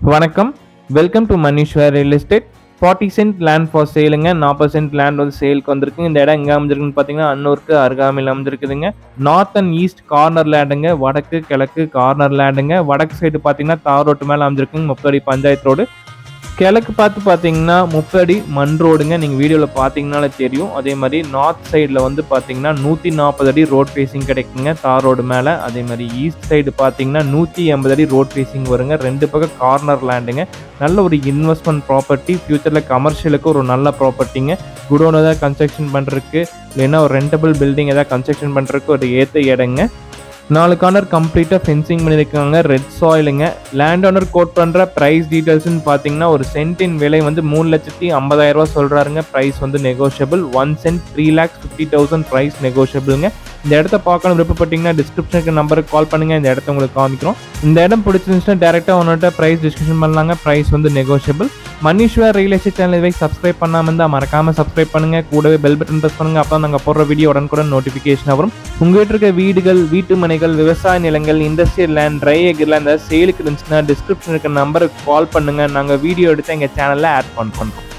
வணக்கம் welcome to Manishwar real estate forty cent land for சேலுங்க நாற்பது சென்ட் லேண்ட் வந்து சேலுக்கு வந்திருக்குங்க இந்த இடம் எங்கே அமைஞ்சிருக்குன்னு பார்த்தீங்கன்னா அன்னூருக்கு அருகாமையில் அமைஞ்சிருக்குதுங்க நார்த் அண்ட் ஈஸ்ட் கார்னர் லேண்டுங்க வடக்கு கிழக்கு கார்னர் லேண்டுங்க வடக்கு சைடு பார்த்தீங்கன்னா தார் ரோட்டு மேலே அமைஞ்சிருக்குங்க முப்படி பஞ்சாயத்து ரோடு கிழக்கு பார்த்து பார்த்தீங்கன்னா முப்படி மண் ரோடுங்க நீங்கள் வீடியோவில் பார்த்தீங்கனாலே தெரியும் அதே மாதிரி நார்த் சைடில் வந்து பார்த்தீங்கன்னா நூற்றி நாற்பது அடி ரோட் ஃபேஸிங் கிடைக்குங்க தார் ரோடு மேலே அதே மாதிரி ஈஸ்ட் சைடு பார்த்தீங்கன்னா நூற்றி எண்பது அடி ரோட் ஃபேஸிங் வருங்க ரெண்டு பக்கம் கார்னர் லேண்டுங்க நல்ல ஒரு இன்வெஸ்ட்மெண்ட் ப்ராப்பர்ட்டி ஃப்யூச்சரில் கமர்ஷியலுக்கு ஒரு நல்ல ப்ராப்பர்ட்டிங்க குடோன் ஏதாவது கன்ஸ்ட்ரக்ஷன் பண்ணுறதுக்கு இல்லைன்னா ஒரு ரெண்டபிள் பில்டிங் ஏதாவது கன்ஸ்ட்ரக்ஷன் பண்ணுறதுக்கு ஒரு ஏற்ற இடங்க நாலு கார்னர் கம்ப்ளீட்டாக ஃபென்சிங் பண்ணியிருக்காங்க ரெட் சாயிலுங்க லேண்ட் ஓனர் கோட் பண்ணுற ப்ரைஸ் டீட்டெயில்ஸ்னு பார்த்தீங்கன்னா ஒரு சென்ட்டின் விலை வந்து மூணு லட்சத்தி ஐம்பதாயிரம் ரூபா சொல்கிறாருங்க ப்ரைஸ் வந்து negotiable one cent three lakhs fifty thousand price நெகோஷியபிளுங்க இந்த இடத்த பார்க்கணும் விருப்பப்பட்டீங்கன்னா டிஸ்கிரிப்ஷனுக்கு நம்பருக்கு கால் பண்ணுங்க இந்த இடத்த உங்களுக்கு காமிக்கிறோம் இந்த இடம் பிடிச்சிருந்துச்சுன்னா டேரெக்டாக உன்னோட ப்ரைஸ் டிஸ்கஷன் பண்ணலாங்க ப்ரைஸ் வந்து negotiable Manishwar real estate channel இதுவே சப்ஸ்கிரைப் பண்ணாமல் இருந்தால் மறக்காமல் சப்ஸ்கிரைப் பண்ணுங்க கூடவே பெல் பட்டன் ப்ரெஸ் பண்ணுங்க அப்போ நாங்கள் போடுற வீடியோ உடனுக்குடன் நோட்டிஃபிகேஷன் வரும் உங்ககிட்ட இருக்க வீடுகள் வீட்டு மனைகள் விவசாய நிலங்கள் இண்டஸ்ட்ரியல் லேண்ட் ட்ரை ஏகர்லாம் இந்த சேலுக்கு இருந்துச்சுன்னா டிஸ்கிரிப்ஷன் இருக்க நம்பருக்கு கால் பண்ணுங்க நாங்கள் வீடியோ எடுத்து எங்கள் சேனலில் ஆட் பண்ண பண்ணுறோம்